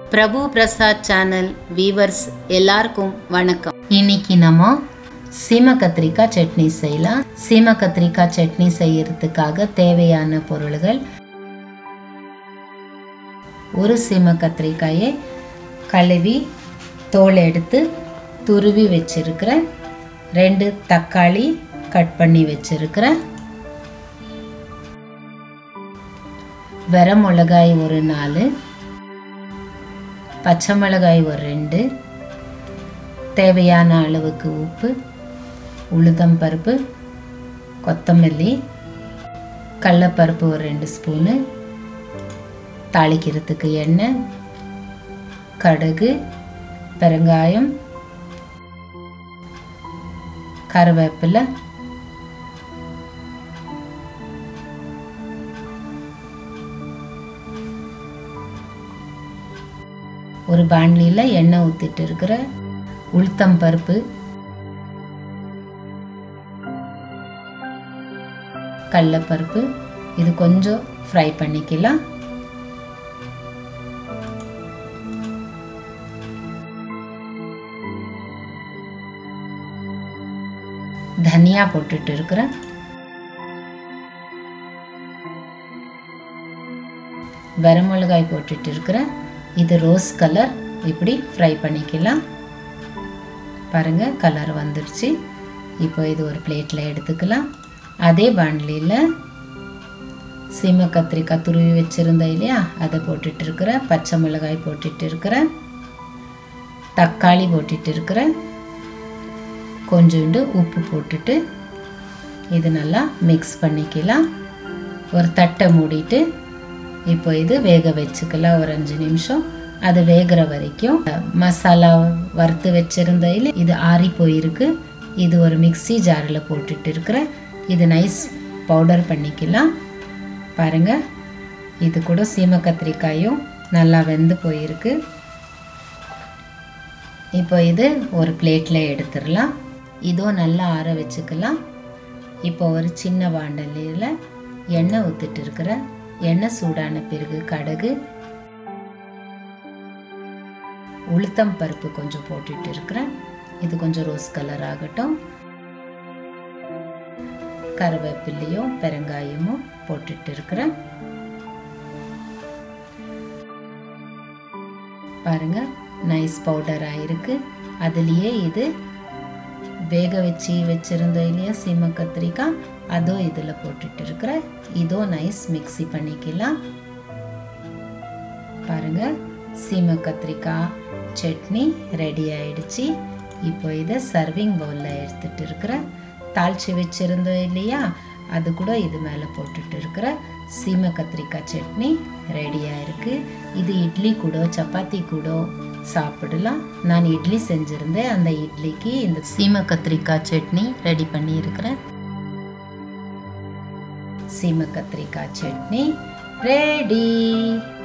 பிரபு Prasad channel viewers எல்லாருக்கும் வணக்கம் இன்னைக்கு நம்ம சீம கத்திரிக்காய் சட்னி செய்யலாம் சீம கத்திரிக்காய் சட்னி செய்யறதுக்காக தேவையான பொருள்கள் ஒரு சீம கத்திரிக்காயை கழுவி தோல் எடுத்து துருவி வச்சிருக்கிறேன் ரெண்டு தக்காளி கட் பண்ணி வச்சிருக்கிறேன் வெர மிளகாய் ஒரு நாலு பச்சை மிளகாய் ஒரு ரெண்டு தேவையான அளவுக்கு உப்பு உளுத்தம் பருப்பு கொத்தமல்லி கடலப்பருப்பு ஒரு ரெண்டு ஸ்பூனு தாளிக்கிறதுக்கு எண்ணெய் கடுகு பெருங்காயம் கருவேப்பிலை ஒரு பாண்லியில் எண்ணெய் ஊற்றிட்டு இருக்கிற உளுத்தம் பருப்பு கடலப்பருப்பு இது கொஞ்சம் ஃப்ரை பண்ணிக்கலாம் தனியா போட்டுட்டு இருக்கிறேன் வரமிளகாய் போட்டுட்டு இருக்கிறேன் இது ரோஸ் கலர் இப்படி ஃப்ரை பண்ணிக்கலாம் பாருங்க கலர் வந்துருச்சு இப்போ இது ஒரு பிளேட்டில் எடுத்துக்கலாம் அதே பாண்ட்லியில் சீம கத்திரிக்காய் துருவி வச்சுருந்த இல்லையா அதை போட்டுட்டு இருக்கிறேன் பச்சை மிளகாய் போட்டுட்டு இருக்கிறேன் தக்காளி போட்டுட்டு இருக்கிறேன் கொஞ்சோண்டு உப்பு போட்டுட்டு இது நல்லா மிக்ஸ் பண்ணிக்கலாம் ஒரு தட்டை மூடிட்டு இப்போ இது வேக வச்சுக்கலாம் ஒரு அஞ்சு நிமிஷம் அது வேகிற வரைக்கும் மசாலா வறுத்து வச்சிருந்தையில் இது ஆறி போயிருக்கு இது ஒரு மிக்சி ஜாரில் போட்டுட்டு இருக்கிறேன் இது நைஸ் பவுடர் பண்ணிக்கலாம் பாருங்க இது கூட சீம கத்திரிக்காயும் நல்லா வெந்து போயிருக்கு இப்போ இது ஒரு பிளேட்டில் எடுத்துடலாம் இதுவும் நல்லா ஆற வச்சுக்கலாம் இப்போ ஒரு சின்ன வாண்டலியில் எண்ணெய் ஊற்றிட்டு இருக்கிறேன் எண்ணெய் சூடான பிறகு கடுகு உளுத்தம் பருப்பு கொஞ்சம் போட்டுட்டு இருக்கிறேன் இது கொஞ்சம் ரோஸ் கலர் ஆகட்டும் கருவேப்பிலையும் பெருங்காயமும் போட்டுட்டு இருக்கிறேன் பாருங்க நைஸ் பவுடர் ஆயிருக்கு அதுலேயே இது வேக வச்சு வச்சுருந்தோம் இல்லையா சீம கத்திரிக்காய் அதுவும் இதில் போட்டுட்டு இருக்கிறேன் இதுவும் நைஸ் மிக்ஸி பண்ணிக்கலாம் பாருங்க சீம கத்திரிக்காய் சட்னி ரெடி ஆயிடுச்சு இப்போ இதை சர்விங் பவுலில் எடுத்துட்டு இருக்கிறேன் தாளிச்சு வச்சுருந்தோம் இல்லையா அது கூட இது மேலே போட்டுட்டு இருக்கிற சீம கத்திரிக்காய் சட்னி ரெடியாக இருக்குது இது இட்லி கூட சப்பாத்தி கூட சாப்பிடலாம் நான் இட்லி செஞ்சுருந்தேன் அந்த இட்லிக்கு இந்த சீம கத்திரிக்காய் சட்னி ரெடி பண்ணியிருக்கிறேன் சீம கத்திரிக்காய் சட்னி ரெடி